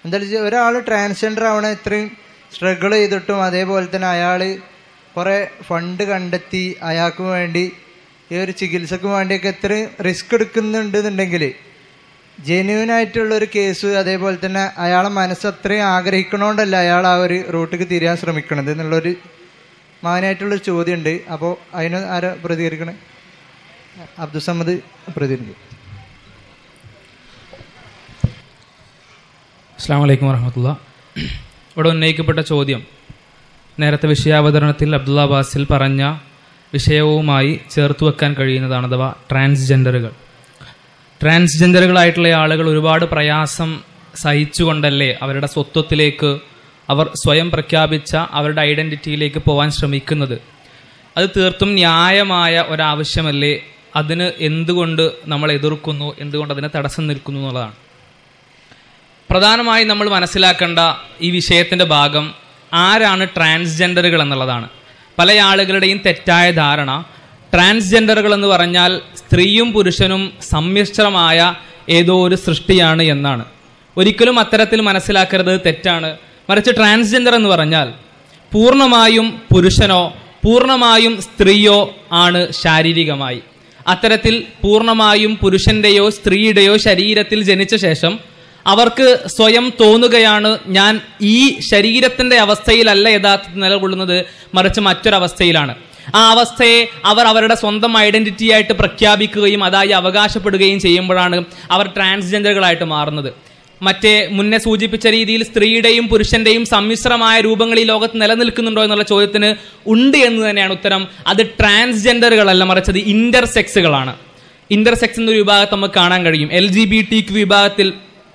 എന്താ വെച്ചാൽ ഒരാൾ ട്രാൻസ്ജെൻഡർ ആവണ ഇത്രയും സ്ട്രഗിൾ ചെയ്തിട്ടും അതേപോലെ തന്നെ അയാൾ കുറേ ഫണ്ട് കണ്ടെത്തി അയാൾക്ക് വേണ്ടി ഈ ഒരു ചികിത്സക്ക് വേണ്ടിയൊക്കെ ഇത്രയും റിസ്ക് എടുക്കുന്നുണ്ട് എന്നുണ്ടെങ്കിൽ ജെന്യൂൻ ആയിട്ടുള്ള ഒരു കേസ് അതേപോലെ തന്നെ അയാളെ മനസ്സ് അത്രയും ആഗ്രഹിക്കണോണ്ടല്ല അയാൾ ആ ഒരു റൂട്ടിക്ക് തിരിയാൻ ശ്രമിക്കണത് എന്നുള്ളൊരു മാനായിട്ടുള്ളൊരു ചോദ്യമുണ്ട് അപ്പോൾ അതിന് ആരാ പ്രതികരിക്കണേ അബ്ദുസമ്മദ് പ്രതികരിക്കും അസ്സാം വലൈക്കും വറഹമത്തുള്ള ഇവിടെ ഉന്നയിക്കപ്പെട്ട ചോദ്യം നേരത്തെ വിഷയാവതരണത്തിൽ അബ്ദുള്ള ബാസിൽ പറഞ്ഞ വിഷയവുമായി ചേർത്ത് വെക്കാൻ കഴിയുന്നതാണ് അഥവാ ട്രാൻസ്ജെൻഡറുകൾ ട്രാൻസ്ജെൻഡറുകളായിട്ടുള്ള ആളുകൾ ഒരുപാട് പ്രയാസം സഹിച്ചുകൊണ്ടല്ലേ അവരുടെ സ്വത്വത്തിലേക്ക് അവർ സ്വയം പ്രഖ്യാപിച്ച അവരുടെ ഐഡൻറ്റിറ്റിയിലേക്ക് പോകാൻ ശ്രമിക്കുന്നത് അത് തീർത്തും ന്യായമായ ഒരാവശ്യമല്ലേ അതിന് എന്തുകൊണ്ട് നമ്മൾ എതിർക്കുന്നു എന്തുകൊണ്ട് അതിന് തടസ്സം നിൽക്കുന്നു എന്നുള്ളതാണ് പ്രധാനമായും നമ്മൾ മനസ്സിലാക്കേണ്ട ഈ വിഷയത്തിന്റെ ഭാഗം ആരാണ് ട്രാൻസ്ജെൻഡറുകൾ എന്നുള്ളതാണ് പല ആളുകളുടെയും തെറ്റായ ധാരണ ട്രാൻസ്ജെൻഡറുകൾ എന്ന് പറഞ്ഞാൽ സ്ത്രീയും പുരുഷനും സമ്മിശ്രമായ ഏതോ ഒരു സൃഷ്ടിയാണ് എന്നാണ് ഒരിക്കലും അത്തരത്തിൽ മനസ്സിലാക്കരുത് തെറ്റാണ് മറിച്ച് ട്രാൻസ്ജെൻഡർ എന്ന് പറഞ്ഞാൽ പൂർണ്ണമായും പുരുഷനോ പൂർണ്ണമായും സ്ത്രീയോ ആണ് ശാരീരികമായി അത്തരത്തിൽ പൂർണ്ണമായും പുരുഷന്റെയോ സ്ത്രീയുടെയോ ശരീരത്തിൽ ജനിച്ച ശേഷം അവർക്ക് സ്വയം തോന്നുകയാണ് ഞാൻ ഈ ശരീരത്തിന്റെ അവസ്ഥയിലല്ല യഥാർത്ഥത്തിൽ നിലകൊള്ളുന്നത് മറിച്ച് മറ്റൊരവസ്ഥയിലാണ് ആ അവസ്ഥയെ അവർ അവരുടെ സ്വന്തം ഐഡന്റിറ്റി ആയിട്ട് പ്രഖ്യാപിക്കുകയും അതായി അവകാശപ്പെടുകയും ചെയ്യുമ്പോഴാണ് അവർ ട്രാൻസ്ജെൻഡറുകളായിട്ട് മാറുന്നത് മറ്റേ മുന്നേ സൂചിപ്പിച്ച രീതിയിൽ സ്ത്രീയുടെയും പുരുഷന്റെയും സമ്മിശ്രമായ രൂപങ്ങൾ ഈ ലോകത്ത് നിലനിൽക്കുന്നുണ്ടോ എന്നുള്ള ചോദ്യത്തിന് ഉണ്ട് എന്ന് തന്നെയാണ് ഉത്തരം അത് ട്രാൻസ്ജെൻഡറുകളല്ല മറിച്ചത് ഇന്റർസെക്സുകളാണ് ഇന്റർസെക്സ് എന്നൊരു വിഭാഗത്ത് നമുക്ക് കാണാൻ കഴിയും L G B T Q വിഭാഗത്തിൽ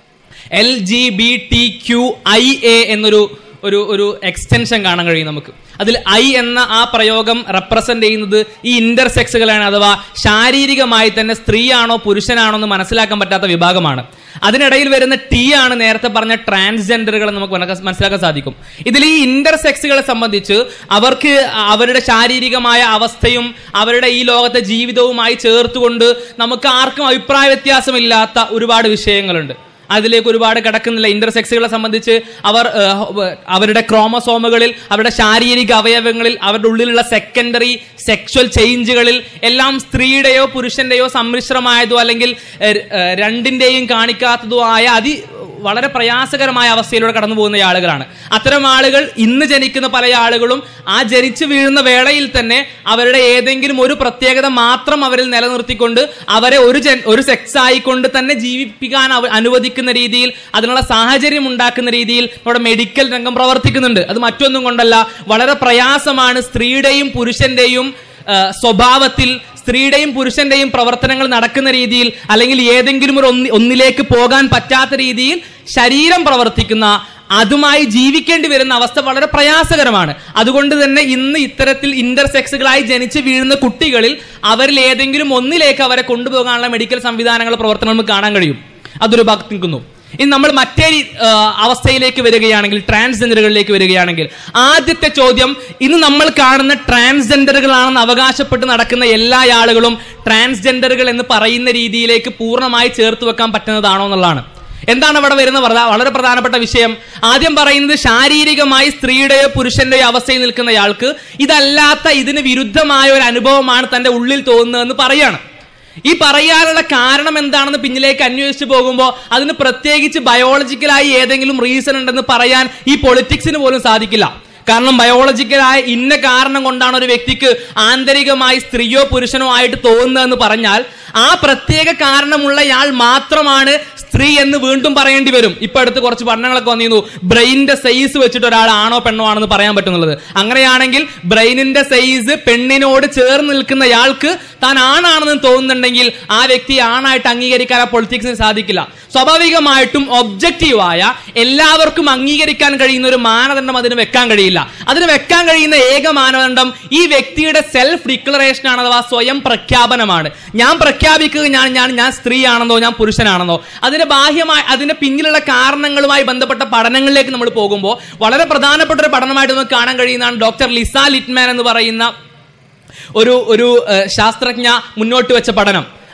L G B T Q I A എന്നൊരു ഒരു ഒരു എക്സ്റ്റൻഷൻ കാണാൻ കഴിയും നമുക്ക് അതിൽ ഐ എന്ന ആ പ്രയോഗം റെപ്രസെന്റ് ചെയ്യുന്നത് ഈ ഇന്റർസെക്സുകളാണ് അഥവാ ശാരീരികമായി തന്നെ സ്ത്രീയാണോ പുരുഷനാണോ എന്ന് മനസ്സിലാക്കാൻ പറ്റാത്ത വിഭാഗമാണ് അതിനിടയിൽ വരുന്ന ടി ആണ് നേരത്തെ പറഞ്ഞ ട്രാൻസ്ജെൻഡറുകൾ നമുക്ക് മനക്ക- മനസ്സിലാക്കാൻ സാധിക്കും ഇതിൽ ഈ ഇന്റർസെക്സുകളെ സംബന്ധിച്ച് അവർക്ക് അവരുടെ ശാരീരികമായ അവസ്ഥയും അവരുടെ ഈ ലോകത്തെ ജീവിതവുമായി ചേർത്തുകൊണ്ട് നമുക്ക് ആർക്കും അഭിപ്രായ വ്യത്യാസമില്ലാത്ത ഒരുപാട് വിഷയങ്ങളുണ്ട് അതിലേക്ക് ഒരുപാട് കിടക്കുന്നില്ല ഇന്റർസെക്സുകളെ സംബന്ധിച്ച് അവർ ഏഹ്, അവരുടെ ക്രോമസോമുകളിൽ അവരുടെ ശാരീരിക അവയവങ്ങളിൽ അവരുടെ ഉള്ളിലുള്ള സെക്കൻഡറി സെക്ഷൽ ചേഞ്ചുകളിൽ എല്ലാം സ്ത്രീയുടെയോ പുരുഷന്റെയോ സമ്മിശ്രമായതോ അല്ലെങ്കിൽ ഏഹ്, ഏഹ്, രണ്ടിന്റെയും കാണിക്കാത്തതോ ആയ അതി വളരെ പ്രയാസകരമായ അവസ്ഥയിലൂടെ കടന്നു പോകുന്ന ആളുകളാണ് അത്തരം ആളുകൾ ഇന്ന് ജനിക്കുന്ന പല ആളുകളും ആ ജനിച്ചു വീഴുന്ന വേളയിൽ തന്നെ അവരുടെ ഏതെങ്കിലും ഒരു പ്രത്യേകത മാത്രം അവരിൽ നിലനിർത്തിക്കൊണ്ട് അവരെ ഒരു ജൻ ഒരു സെക്സ് ആയിക്കൊണ്ട് തന്നെ ജീവിപ്പിക്കാൻ അവ- അനുവദിക്കുന്ന രീതിയിൽ അതിനുള്ള സാഹചര്യം ഉണ്ടാക്കുന്ന രീതിയിൽ നമ്മുടെ മെഡിക്കൽ രംഗം പ്രവർത്തിക്കുന്നുണ്ട് അത് മറ്റൊന്നും കൊണ്ടല്ല വളരെ പ്രയാസമാണ് സ്ത്രീയുടെയും പുരുഷന്റെയും ആ, സ്വഭാവത്തിൽ സ്ത്രീയുടെയും പുരുഷന്റെയും പ്രവർത്തനങ്ങൾ നടക്കുന്ന രീതിയിൽ അല്ലെങ്കിൽ ഏതെങ്കിലും ഒരു ഒന്നി- ഒന്നിലേക്ക് പോകാൻ പറ്റാത്ത രീതിയിൽ ശരീരം പ്രവർത്തിക്കുന്ന അതുമായി ജീവിക്കേണ്ടി വരുന്ന അവസ്ഥ വളരെ പ്രയാസകരമാണ് അതുകൊണ്ട് തന്നെ ഇന്ന് ഇത്തരത്തിൽ ഇന്റർസെക്സുകളായി ജനിച്ച് വീഴുന്ന കുട്ടികളിൽ അവരിൽ ഏതെങ്കിലും ഒന്നിലേക്ക് അവരെ കൊണ്ടുപോകാനുള്ള മെഡിക്കൽ സംവിധാനങ്ങൾ പ്രവർത്തനം നമുക്ക് കാണാൻ കഴിയും അതൊരു ഭാഗത്ത് നിൽക്കുന്നു ഇനി നമ്മൾ മറ്റേ ആ, അവസ്ഥയിലേക്ക് വരികയാണെങ്കിൽ ട്രാൻസ്ജെൻഡറുകളിലേക്ക് വരികയാണെങ്കിൽ ആദ്യത്തെ ചോദ്യം ഇന്ന് നമ്മൾ കാണുന്ന ട്രാൻസ്ജെൻഡറുകളാണെന്ന് അവകാശപ്പെട്ട് നടക്കുന്ന എല്ലാ ആളുകളും ട്രാൻസ്ജെൻഡറുകൾ എന്ന് പറയുന്ന രീതിയിലേക്ക് പൂർണ്ണമായി ചേർത്ത് വെക്കാൻ പറ്റുന്നതാണോ എന്നുള്ളതാണ് എന്താണ് അവിടെ വരുന്ന പ്രധാ- വളരെ പ്രധാനപ്പെട്ട വിഷയം ആദ്യം പറയുന്നത് ശാരീരികമായി സ്ത്രീയുടെയോ പുരുഷന്റെയോ അവസ്ഥയിൽ നിൽക്കുന്നയാൾക്ക് ഇതല്ലാത്ത ഇതിന് വിരുദ്ധമായ ഒരു അനുഭവമാണ് തന്റെ ഉള്ളിൽ തോന്നുന്നതെന്ന് പറയാണ് ഈ പറയാനുള്ള കാരണം എന്താണെന്ന് പിന്നിലേക്ക് അന്വേഷിച്ച് പോകുമ്പോൾ അതിന് പ്രത്യേകിച്ച് ബയോളജിക്കലായി ഏതെങ്കിലും റീസൺ ഉണ്ടെന്ന് പറയാൻ ഈ പൊളിറ്റിക്സിന് പോലും സാധിക്കില്ല കാരണം ബയോളജിക്കലായ ഇന്ന കാരണം കൊണ്ടാണ് ഒരു വ്യക്തിക്ക് ആന്തരികമായി സ്ത്രീയോ പുരുഷനോ ആയിട്ട് തോന്നുന്നതെന്ന് പറഞ്ഞാൽ ആ പ്രത്യേക കാരണമുള്ളയാൾ മാത്രമാണ് സ്ത്രീ എന്ന് വീണ്ടും പറയേണ്ടി വരും ഇപ്പൊ അടുത്ത് കുറച്ച് പഠനങ്ങളൊക്കെ വന്നിരുന്നു ബ്രെയിനിന്റെ സൈസ് വെച്ചിട്ട് ഒരാൾ ആണോ പെണ്ണോ ആണെന്ന് പറയാൻ പറ്റുന്നുള്ളത് അങ്ങനെയാണെങ്കിൽ ബ്രെയിനിന്റെ സൈസ് പെണ്ണിനോട് ചേർന്ന് നിൽക്കുന്നയാൾക്ക് താൻ ആണാണെന്ന് തോന്നുന്നുണ്ടെങ്കിൽ ആ വ്യക്തി ആണായിട്ട് അംഗീകരിക്കാൻ ആ പൊളിറ്റിക്സിന് സാധിക്കില്ല സ്വാഭാവികമായിട്ടും ഒബ്ജക്റ്റീവായ എല്ലാവർക്കും അംഗീകരിക്കാൻ കഴിയുന്ന ഒരു മാനദണ്ഡം അതിന് വെക്കാൻ കഴിയില്ല അതിന് വെക്കാൻ കഴിയുന്ന ഏക മാനദണ്ഡം ഈ വ്യക്തിയുടെ സെൽഫ് ഡിക്ലറേഷൻ ആണ് അഥവാ സ്വയം പ്രഖ്യാപനമാണ് ഞാൻ പ്രഖ്യാപിക്കുക ഞാൻ ഞാൻ ഞാൻ സ്ത്രീയാണെന്നോ ഞാൻ പുരുഷനാണെന്നോ അതിന്റെ ബാഹ്യമായ അതിന്റെ പിന്നിലുള്ള കാരണങ്ങളുമായി ബന്ധപ്പെട്ട പഠനങ്ങളിലേക്ക് നമ്മൾ പോകുമ്പോൾ വളരെ പ്രധാനപ്പെട്ട ഒരു പഠനമായിട്ട് നമുക്ക് കാണാൻ കഴിയുന്നതാണ് ഡോക്ടർ ലിസ ലിറ്റ്മാൻ എന്ന് പറയുന്ന ഒരു ഒരു ഏഹ്, ശാസ്ത്രജ്ഞ മുന്നോട്ട് വെച്ച പഠനം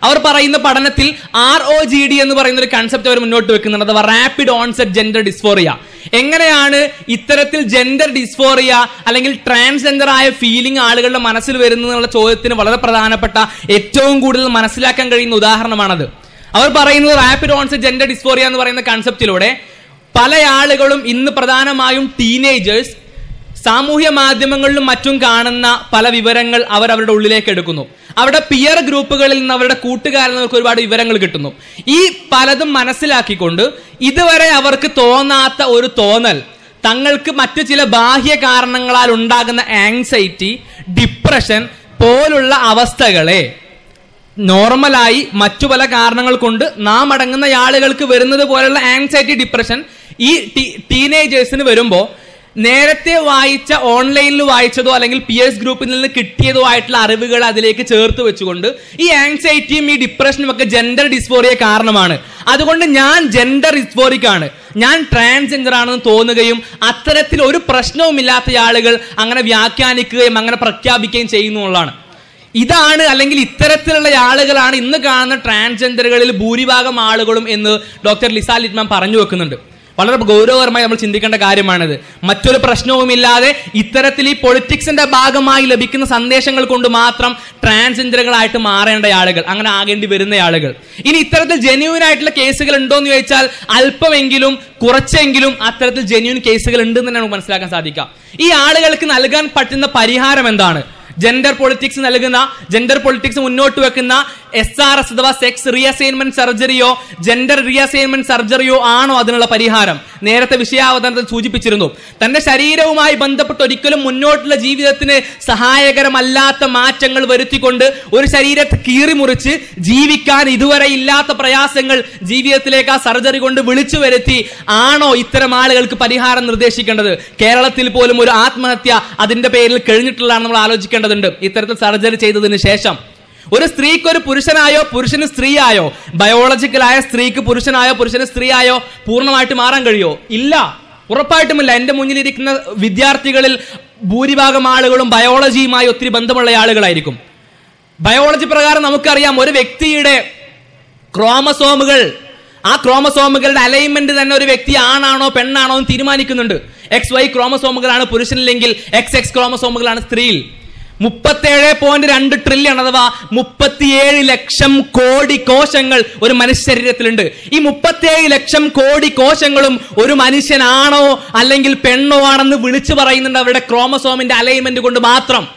അവർ പറയുന്ന പഠനത്തിൽ ആർ ഒ ജി ഡി എന്ന് പറയുന്ന ഒരു കൺസെപ്റ്റ് അവർ മുന്നോട്ട് വെക്കുന്നുണ്ട് അഥവാ റാപ്പിഡ് ഓൺസെറ്റ് ജെൻഡർ ഡിസ്ഫോറിയ എങ്ങനെയാണ് ഇത്തരത്തിൽ ജെൻഡർ ഡിസ്ഫോറിയ അല്ലെങ്കിൽ ട്രാൻസ്ജെൻഡർ ആയ ഫീലിംഗ് ആളുകളുടെ മനസ്സിൽ വരുന്നതെന്നുള്ള ചോദ്യത്തിന് വളരെ പ്രധാനപ്പെട്ട ഏറ്റവും കൂടുതൽ മനസ്സിലാക്കാൻ കഴിയുന്ന ഉദാഹരണമാണത് അവർ പറയുന്നത് റാപ്പിഡ് ഓൺസെറ്റ് ജെൻഡർ ഡിസ്ഫോറിയ എന്ന് പറയുന്ന കൺസെപ്റ്റിലൂടെ പല ആളുകളും ഇന്ന് പ്രധാനമായും ടീനേജേഴ്സ് സാമൂഹ്യ മാധ്യമങ്ങളിലും മറ്റും കാണുന്ന പല വിവരങ്ങൾ അവർ അവരുടെ ഉള്ളിലേക്ക് എടുക്കുന്നു അവിടെ പിയർ ഗ്രൂപ്പുകളിൽ നിന്ന് അവരുടെ കൂട്ടുകാരിൽ നിന്നൊക്കെ ഒരുപാട് വിവരങ്ങൾ കിട്ടുന്നു ഈ പലതും മനസ്സിലാക്കിക്കൊണ്ട് ഇതുവരെ അവർക്ക് തോന്നാത്ത ഒരു തോന്നൽ തങ്ങൾക്ക് മറ്റു ചില ബാഹ്യ കാരണങ്ങളാൽ ഉണ്ടാകുന്ന ആങ്സൈറ്റി ഡിപ്രഷൻ പോലുള്ള അവസ്ഥകളെ നോർമലായി മറ്റു പല കാരണങ്ങൾ കൊണ്ട് നാം അടങ്ങുന്ന ആളുകൾക്ക് വരുന്നത് പോലുള്ള ആങ്സൈറ്റി ഡിപ്രഷൻ ഈ ടീനേജേഴ്സിന് വരുമ്പോൾ നേരത്തെ വായിച്ച ഓൺലൈനിൽ വായിച്ചതോ അല്ലെങ്കിൽ പിയേഴ്സ് ഗ്രൂപ്പിൽ നിന്ന് കിട്ടിയതോ ആയിട്ടുള്ള അറിവുകൾ അതിലേക്ക് ചേർത്ത് വെച്ചുകൊണ്ട് ഈ ആങ്സൈറ്റിയും ഈ ഡിപ്രഷനും ഒക്കെ ജെൻഡർ ഡിസ്ഫോറിയ കാരണമാണ് അതുകൊണ്ട് ഞാൻ ജെൻഡർ ഡിസ്ഫോറിക് ആണ് ഞാൻ ട്രാൻസ്ജെൻഡർ ആണെന്ന് തോന്നുകയും അത്തരത്തിൽ ഒരു പ്രശ്നവുമില്ലാത്ത ആളുകൾ അങ്ങനെ വ്യാഖ്യാനിക്കുകയും അങ്ങനെ പ്രഖ്യാപിക്കുകയും ചെയ്യുന്നു എന്നുള്ളതാണ് ഇതാണ് അല്ലെങ്കിൽ ഇത്തരത്തിലുള്ള ആളുകളാണ് ഇന്ന് കാണുന്ന ട്രാൻസ്ജെൻഡറുകളിൽ ഭൂരിഭാഗം ആളുകളും എന്ന് ഡോക്ടർ ലിസ ലിറ്റ്മാൻ പറഞ്ഞു വെക്കുന്നുണ്ട് വളരെ ഗൗരവകരമായി നമ്മൾ ചിന്തിക്കേണ്ട കാര്യമാണിത് മറ്റൊരു പ്രശ്നവുമില്ലാതെ ഇത്തരത്തിൽ ഈ പൊളിറ്റിക്സിന്റെ ഭാഗമായി ലഭിക്കുന്ന സന്ദേശങ്ങൾ കൊണ്ട് മാത്രം ട്രാൻസ്ജെൻഡറുകളായിട്ട് മാറേണ്ട ആളുകൾ അങ്ങനെ ആകേണ്ടി വരുന്ന ആളുകൾ ഇനി ഇത്തരത്തിൽ ജെന്യൂൻ ആയിട്ടുള്ള കേസുകൾ ഉണ്ടോ എന്ന് ചോദിച്ചാൽ അല്പമെങ്കിലും കുറച്ചെങ്കിലും അത്തരത്തിൽ ജെന്യൂൻ കേസുകൾ ഉണ്ട് എന്ന് നമുക്ക് മനസ്സിലാക്കാൻ സാധിക്കാം ഈ ആളുകൾക്ക് നൽകാൻ പറ്റുന്ന പരിഹാരം എന്താണ് ജെൻഡർ പൊളിറ്റിക്സ് നൽകുന്ന ജെൻഡർ പൊളിറ്റിക്സ് മുന്നോട്ട് വെക്കുന്ന എസ് ആർ എസ് അഥവാ സെക്സ് റീഅസൈൻമെന്റ് സർജറിയോ ജെൻഡർ റീഅസൈൻമെന്റ് സർജറിയോ ആണോ അതിനുള്ള പരിഹാരം നേരത്തെ വിഷയാവതരണത്തിൽ സൂചിപ്പിച്ചിരുന്നു തന്റെ ശരീരവുമായി ബന്ധപ്പെട്ട് ഒരിക്കലും മുന്നോട്ടുള്ള ജീവിതത്തിന് സഹായകരമല്ലാത്ത മാറ്റങ്ങൾ വരുത്തിക്കൊണ്ട് ഒരു ശരീരത്തെ കീറിമുറിച്ച് ജീവിക്കാൻ ഇതുവരെ ഇല്ലാത്ത പ്രയാസങ്ങൾ ജീവിതത്തിലേക്ക് ആ സർജറി കൊണ്ട് വിളിച്ചു വരുത്തി ആണോ ഇത്തരം ആളുകൾക്ക് പരിഹാരം നിർദ്ദേശിക്കേണ്ടത് കേരളത്തിൽ പോലും ഒരു ആത്മഹത്യ അതിന്റെ പേരിൽ കഴിഞ്ഞിട്ടുള്ളതാണ് നമ്മൾ ആലോചിക്കേണ്ടതുണ്ട് ഇത്തരത്തിൽ സർജറി ചെയ്തതിന് ശേഷം ഒരു സ്ത്രീക്ക് ഒരു പുരുഷനായോ പുരുഷന് സ്ത്രീയായോ ബയോളജിക്കലായ സ്ത്രീക്ക് പുരുഷനായോ പുരുഷന് സ്ത്രീയായോ പൂർണ്ണമായിട്ട് മാറാൻ കഴിയോ ഇല്ല ഉറപ്പായിട്ടുമില്ല എന്റെ മുന്നിലിരിക്കുന്ന വിദ്യാർത്ഥികളിൽ ഭൂരിഭാഗം ആളുകളും ബയോളജിയുമായി ഒത്തിരി ബന്ധമുള്ള ആളുകളായിരിക്കും ബയോളജി പ്രകാരം നമുക്കറിയാം ഒരു വ്യക്തിയുടെ ക്രോമസോമുകൾ ആ ക്രോമസോമുകളുടെ അലൈൻമെന്റ് തന്നെ ഒരു വ്യക്തി ആണാണോ പെണ്ണാണോ എന്ന് തീരുമാനിക്കുന്നുണ്ട് എക്സ് വൈ ക്രോമസോമുകളാണ് പുരുഷനില്ലെങ്കിൽ എക്സ് എക്സ് ക്രോമസോമുകളാണ് സ്ത്രീയിൽ മുപ്പത്തേഴ് പോയിന്റ് രണ്ട് ട്രില്യൺ അഥവാ മുപ്പത്തിയേഴ് ലക്ഷം കോടി കോശങ്ങൾ ഒരു മനുഷ്യ ശരീരത്തിലുണ്ട് ഈ മുപ്പത്തിയേഴ് ലക്ഷം കോടി കോശങ്ങളും ഒരു മനുഷ്യനാണോ അല്ലെങ്കിൽ പെണ്ണോ ആണെന്ന് വിളിച്ചു പറയുന്നുണ്ട് അവരുടെ ക്രോമസോമിന്റെ അലൈൻമെന്റ് കൊണ്ട് മാത്രം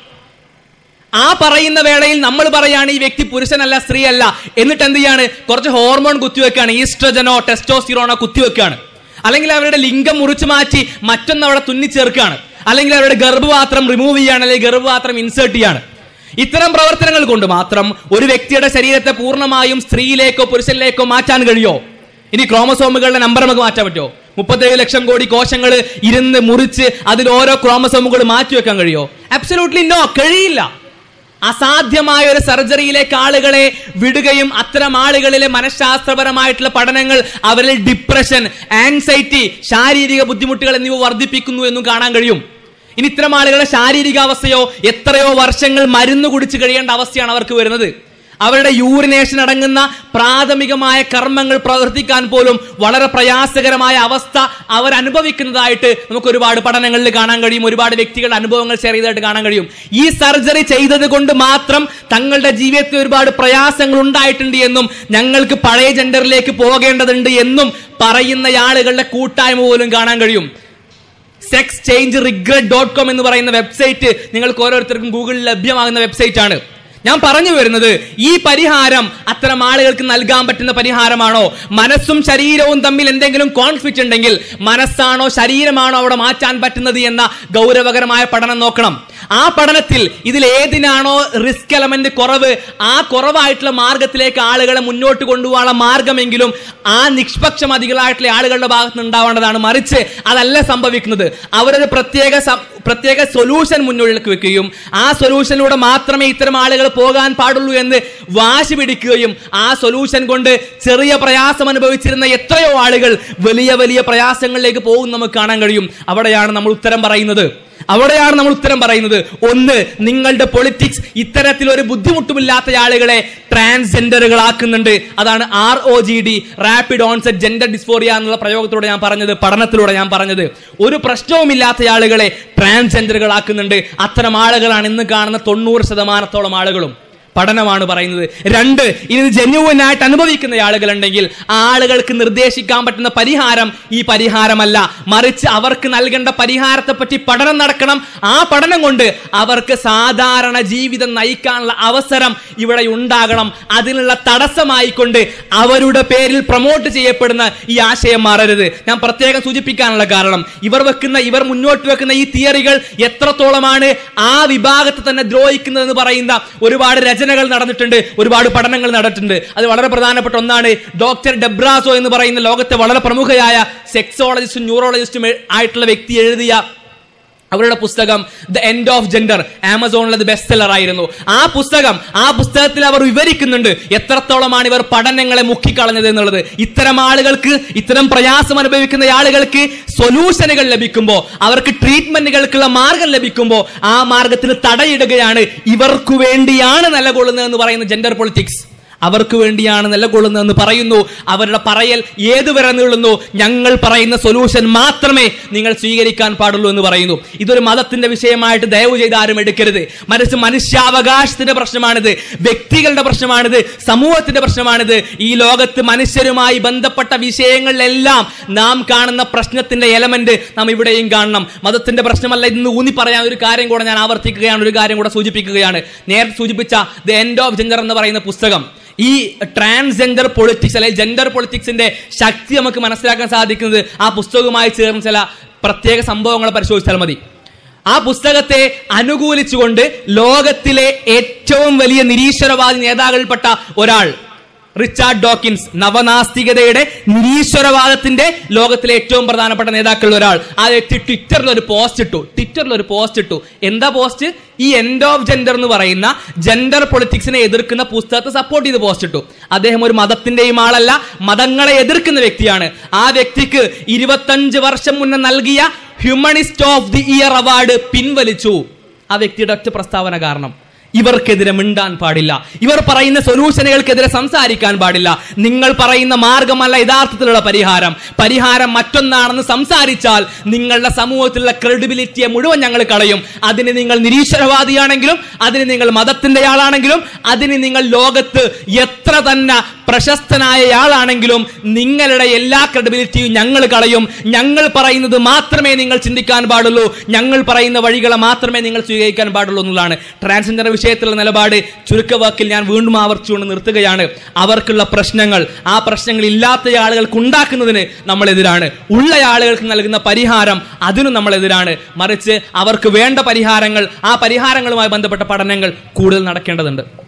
ആ പറയുന്ന വേളയിൽ നമ്മൾ പറയാണ് ഈ വ്യക്തി പുരുഷനല്ല സ്ത്രീ അല്ല എന്നിട്ട് എന്ത് ചെയ്യാണ് കുറച്ച് ഹോർമോൺ കുത്തിവെക്കാണ് ഈസ്ട്രജനോ ടെസ്റ്റോസ്റ്റിറോണോ കുത്തിവെക്കാണ് അല്ലെങ്കിൽ അവരുടെ ലിംഗം മുറിച്ചു മാറ്റി മറ്റൊന്ന് അവിടെ തുന്നിച്ചേർക്കാണ് അല്ലെങ്കിൽ അവരുടെ ഗർഭപാത്രം റിമൂവ് ചെയ്യാണ് അല്ലെങ്കിൽ ഗർഭപാത്രം ഇൻസേർട്ട് ചെയ്യാണ് ഇത്തരം പ്രവർത്തനങ്ങൾ കൊണ്ട് മാത്രം ഒരു വ്യക്തിയുടെ ശരീരത്തെ പൂർണ്ണമായും സ്ത്രീയിലേക്കോ പുരുഷനിലേക്കോ മാറ്റാൻ കഴിയോ ഇനി ക്രോമസോമുകളുടെ നമ്പർ നമുക്ക് മാറ്റാൻ പറ്റുമോ മുപ്പത്തേഴ് ലക്ഷം കോടി കോശങ്ങൾ ഇരുന്ന് മുറിച്ച് അതിൽ ഓരോ ക്രോമസോമുകൾ മാറ്റിവെക്കാൻ കഴിയോ അബ്സല്യൂട്ട്ലി നോ കഴിയില്ല അസാധ്യമായ ഒരു സർജറിയിലേക്ക് ആളുകളെ വിടുകയും അത്തരം ആളുകളിലെ മനഃശാസ്ത്രപരമായിട്ടുള്ള പഠനങ്ങൾ അവരിൽ ഡിപ്രഷൻ ആൻസൈറ്റി ശാരീരിക ബുദ്ധിമുട്ടുകൾ എന്നിവ വർദ്ധിപ്പിക്കുന്നു എന്നും കാണാൻ കഴിയും ഇനി ഇത്തരം ആളുകളുടെ ശാരീരികാവസ്ഥയോ എത്രയോ വർഷങ്ങൾ മരുന്ന് കുടിച്ച് കഴിയേണ്ട അവസ്ഥയാണ് അവർക്ക് വരുന്നത് അവരുടെ യൂറിനേഷൻ അടങ്ങുന്ന പ്രാഥമികമായ കർമ്മങ്ങൾ പ്രവർത്തിക്കാൻ പോലും വളരെ പ്രയാസകരമായ അവസ്ഥ അവർ അനുഭവിക്കുന്നതായിട്ട് നമുക്ക് ഒരുപാട് പഠനങ്ങളിൽ കാണാൻ കഴിയും ഒരുപാട് വ്യക്തികളുടെ അനുഭവങ്ങൾ ഷെയർ ചെയ്തതായിട്ട് കാണാൻ കഴിയും ഈ സർജറി ചെയ്തത് കൊണ്ട് മാത്രം തങ്ങളുടെ ജീവിതത്തിൽ ഒരുപാട് പ്രയാസങ്ങൾ ഉണ്ടായിട്ടുണ്ട് എന്നും ഞങ്ങൾക്ക് പഴയ ജെൻഡറിലേക്ക് പോകേണ്ടതുണ്ട് എന്നും പറയുന്ന ആളുകളുടെ കൂട്ടായ്മ പോലും കാണാൻ കഴിയും sex change regret dot com എന്ന് പറയുന്ന വെബ്സൈറ്റ് നിങ്ങൾക്ക് ഓരോരുത്തർക്കും ഗൂഗിളിൽ ലഭ്യമാകുന്ന വെബ്സൈറ്റ് ആണ് ഞാൻ പറഞ്ഞു വരുന്നത് ഈ പരിഹാരം അത്തരം ആളുകൾക്ക് നൽകാൻ പറ്റുന്ന പരിഹാരമാണോ മനസ്സും ശരീരവും തമ്മിൽ എന്തെങ്കിലും കോൺഫ്ലിക്റ്റ് ഉണ്ടെങ്കിൽ മനസ്സാണോ ശരീരമാണോ അവിടെ മാറ്റാൻ പറ്റുന്നത് എന്ന ഗൗരവകരമായ പഠനം നോക്കണം ആ പഠനത്തിൽ ഇതിൽ ഏതിനാണോ റിസ്ക് എലമെന്റ് കുറവ് ആ കുറവായിട്ടുള്ള മാർഗത്തിലേക്ക് ആളുകളെ മുന്നോട്ട് കൊണ്ടുപോകാനുള്ള മാർഗമെങ്കിലും ആ നിഷ്പക്ഷമതികളായിട്ടുള്ള ആളുകളുടെ ഭാഗത്ത് നിന്ന് ഉണ്ടാവേണ്ടതാണ് മറിച്ച് അതല്ല സംഭവിക്കുന്നത് അവരൊരു പ്രത്യേക സം- പ്രത്യേക സൊല്യൂഷൻ മുന്നോട്ട് വെക്കുകയും ആ സൊല്യൂഷനിലൂടെ മാത്രമേ ഇത്തരം ആളുകൾ പോകാൻ പാടുള്ളൂ എന്ന് വാശി പിടിക്കുകയും ആ സൊല്യൂഷൻ കൊണ്ട് ചെറിയ പ്രയാസം അനുഭവിച്ചിരുന്ന എത്രയോ ആളുകൾ വലിയ വലിയ പ്രയാസങ്ങളിലേക്ക് പോകും നമുക്ക് കാണാൻ കഴിയും അവിടെയാണ് നമ്മൾ ഉത്തരം പറയുന്നത് അവിടെയാണ് നമ്മൾ ഉത്തരം പറയുന്നത് ഒന്ന് നിങ്ങളുടെ പൊളിറ്റിക്സ് ഇത്തരത്തിൽ ഒരു ബുദ്ധിമുട്ടുമില്ലാത്ത ആളുകളെ ട്രാൻസ്ജെൻഡറുകളാക്കുന്നുണ്ട് അതാണ് R O G D rapid onset gender dysphoria എന്നുള്ള പ്രയോഗത്തിലൂടെ ഞാൻ പറഞ്ഞത് പഠനത്തിലൂടെ ഞാൻ പറഞ്ഞത് ഒരു പ്രശ്നവുമില്ലാത്ത ആളുകളെ ട്രാൻസ്ജെൻഡറുകളാക്കുന്നുണ്ട് അത്തരം ആളുകളാണ് ഇന്ന് കാണുന്ന തൊണ്ണൂറ് ശതമാനത്തോളം ആളുകളും പഠനമാണ് പറയുന്നത് രണ്ട് ഇത് ജെന്യുവൻ ആയിട്ട് അനുഭവിക്കുന്ന ആളുകളുണ്ടെങ്കിൽ ആ ആളുകൾക്ക് നിർദ്ദേശിക്കാൻ പറ്റുന്ന പരിഹാരം ഈ പരിഹാരമല്ല മറിച്ച് അവർക്ക് നൽകേണ്ട പരിഹാരത്തെ പറ്റി പഠനം നടക്കണം ആ പഠനം കൊണ്ട് അവർക്ക് സാധാരണ ജീവിതം നയിക്കാനുള്ള അവസരം ഇവിടെ ഉണ്ടാകണം അതിനുള്ള തടസ്സമായിക്കൊണ്ട് അവരുടെ പേരിൽ പ്രൊമോട്ട് ചെയ്യപ്പെടുന്ന ഈ ആശയം മാറരുത് ഞാൻ പ്രത്യേകം സൂചിപ്പിക്കാനുള്ള കാരണം ഇവർ വെക്കുന്ന ഇവർ മുന്നോട്ട് വെക്കുന്ന ഈ തിയറികൾ എത്രത്തോളമാണ് ആ വിഭാഗത്തെ തന്നെ ദ്രോഹിക്കുന്നതെന്ന് പറയുന്ന ഒരുപാട് രചനകൾ നടന്നിട്ടുണ്ട് ഒരുപാട് പഠനങ്ങൾ നടന്നിട്ടുണ്ട് അത് വളരെ പ്രധാനപ്പെട്ട ഒന്നാണ് ഡോക്ടർ ഡെബ്രാസോ എന്ന് പറയുന്ന ലോകത്തെ വളരെ പ്രമുഖയായ സെക്സോളജിസ്റ്റും ന്യൂറോളജിസ്റ്റും ആയിട്ടുള്ള വ്യക്തി എഴുതിയ അവരുടെ പുസ്തകം ദ എൻഡ് ഓഫ് ജെൻഡർ ആമസോണിൽ അത് ബെസ്റ്റ് സെല്ലർ ആയിരുന്നു ആ പുസ്തകം ആ പുസ്തകത്തിൽ അവർ വിവരിക്കുന്നുണ്ട് എത്രത്തോളമാണ് ഇവർ പഠനങ്ങളെ മുക്കിക്കളഞ്ഞത് എന്നുള്ളത് ഇത്തരം ആളുകൾക്ക് ഇത്തരം പ്രയാസം അനുഭവിക്കുന്ന ആളുകൾക്ക് സൊല്യൂഷനുകൾ ലഭിക്കുമ്പോൾ അവർക്ക് ട്രീറ്റ്മെന്റുകൾക്കുള്ള മാർഗം ലഭിക്കുമ്പോൾ ആ മാർഗത്തിന് തടയിടുകയാണ് ഇവർക്കു വേണ്ടിയാണ് നിലകൊള്ളുന്നതെന്ന് പറയുന്ന ജെൻഡർ പൊളിറ്റിക്സ് അവർക്ക് വേണ്ടിയാണ് നിലകൊള്ളുന്നതെന്ന് പറയുന്നു അവരുടെ പറയൽ ഏതുവരെ നീളുന്നു ഞങ്ങൾ പറയുന്ന സൊല്യൂഷൻ മാത്രമേ നിങ്ങൾ സ്വീകരിക്കാൻ പാടുള്ളൂ എന്ന് പറയുന്നു ഇതൊരു മതത്തിന്റെ വിഷയമായിട്ട് ദയവ് ചെയ്ത് ആരും എടുക്കരുത് മറിച്ച് മനുഷ്യാവകാശത്തിന്റെ പ്രശ്നമാണിത് വ്യക്തികളുടെ പ്രശ്നമാണിത് സമൂഹത്തിന്റെ പ്രശ്നമാണിത് ഈ ലോകത്ത് മനുഷ്യരുമായി ബന്ധപ്പെട്ട വിഷയങ്ങളിലെല്ലാം നാം കാണുന്ന പ്രശ്നത്തിന്റെ എലമെന്റ് നാം ഇവിടെയും കാണണം മതത്തിന്റെ പ്രശ്നമല്ല ഇന്ന് ഊന്നി പറയാൻ ഒരു കാര്യം കൂടെ ഞാൻ ആവർത്തിക്കുകയാണ് ഒരു കാര്യം കൂടെ സൂചിപ്പിക്കുകയാണ് നേരത്തെ സൂചിപ്പിച്ച ദ എൻഡ് ഓഫ് ജെൻഡർ എന്ന് പറയുന്ന പുസ്തകം ഈ ട്രാൻസ്ജെൻഡർ പൊളിറ്റിക്സ് അല്ലെങ്കിൽ ജെൻഡർ പൊളിറ്റിക്സിന്റെ ശക്തി നമുക്ക് മനസ്സിലാക്കാൻ സാധിക്കുന്നത് ആ പുസ്തകവുമായി ചേർന്ന് ചില പ്രത്യേക സംഭവങ്ങൾ പരിശോധിച്ചാൽ മതി ആ പുസ്തകത്തെ അനുകൂലിച്ചുകൊണ്ട് ലോകത്തിലെ ഏറ്റവും വലിയ നിരീശ്വരവാദി നേതാക്കളിൽപ്പെട്ട ഒരാൾ റിച്ചാർഡ് ഡോക്കിൻസ് നവനാസ്തികതയുടെ നിരീശ്വരവാദത്തിന്റെ ലോകത്തിലെ ഏറ്റവും പ്രധാനപ്പെട്ട നേതാക്കളിൽ ഒരാൾ ആ വ്യക്തി ട്വിറ്ററിൽ ഒരു പോസ്റ്റ് ഇട്ടു ട്വിറ്ററിൽ ഒരു പോസ്റ്റ് ഇട്ടു എന്താ പോസ്റ്റ് ഈ എൻഡ് ഓഫ് ജെൻഡർ എന്ന് പറയുന്ന ജെൻഡർ പൊളിറ്റിക്സിനെ എതിർക്കുന്ന പുസ്തകത്തെ സപ്പോർട്ട് ചെയ്ത് പോസ്റ്റ് ഇട്ടു അദ്ദേഹം ഒരു മതത്തിന്റെയും ആളല്ല മതങ്ങളെ എതിർക്കുന്ന വ്യക്തിയാണ് ആ വ്യക്തിക്ക് ഇരുപത്തഞ്ച് വർഷം മുന്നേ നൽകിയ humanist of the year award പിൻവലിച്ചു ആ വ്യക്തിയുടെ ഒറ്റ പ്രസ്താവന കാരണം ഇവർക്കെതിരെ മിണ്ടാൻ പാടില്ല ഇവർ പറയുന്ന സൊല്യൂഷനുകൾക്കെതിരെ സംസാരിക്കാൻ പാടില്ല നിങ്ങൾ പറയുന്ന മാർഗമല്ല യഥാർത്ഥത്തിലുള്ള പരിഹാരം പരിഹാരം മറ്റൊന്നാണെന്ന് സംസാരിച്ചാൽ നിങ്ങളുടെ സമൂഹത്തിലുള്ള ക്രെഡിബിലിറ്റിയെ മുഴുവൻ ഞങ്ങൾ കളയും അതിന് നിങ്ങൾ നിരീശ്വരവാദിയാണെങ്കിലും അതിന് നിങ്ങൾ മതത്തിന്റെ ആളാണെങ്കിലും അതിന് നിങ്ങൾ ലോകത്ത് എത്ര തന്നെ പ്രശസ്തനായ ആളാണെങ്കിലും നിങ്ങളുടെ എല്ലാ ക്രെഡിബിലിറ്റിയും ഞങ്ങൾ കളയും ഞങ്ങൾ പറയുന്നത് മാത്രമേ നിങ്ങൾ ചിന്തിക്കാൻ പാടുള്ളൂ ഞങ്ങൾ പറയുന്ന വഴികളെ മാത്രമേ നിങ്ങൾ സ്വീകരിക്കാൻ പാടുള്ളൂ എന്നുള്ളതാണ് ട്രാൻസ്ജെൻഡർ വിഷയത്തിലുള്ള നിലപാട് ചുരുക്കവാക്കിൽ ഞാൻ വീണ്ടും ആവർത്തിച്ചുകൊണ്ട് നിർത്തുകയാണ് അവർക്കുള്ള പ്രശ്നങ്ങൾ ആ പ്രശ്നങ്ങൾ ഇല്ലാത്ത ആളുകൾക്ക് ഉണ്ടാക്കുന്നതിന് നമ്മളെതിരാണ് ഉള്ള ആളുകൾക്ക് നൽകുന്ന പരിഹാരം അതിനും നമ്മളെതിരാണ് മറിച്ച് അവർക്ക് വേണ്ട പരിഹാരങ്ങൾ ആ പരിഹാരങ്ങളുമായി ബന്ധപ്പെട്ട പഠനങ്ങൾ കൂടുതൽ നടക്കേണ്ടതുണ്ട്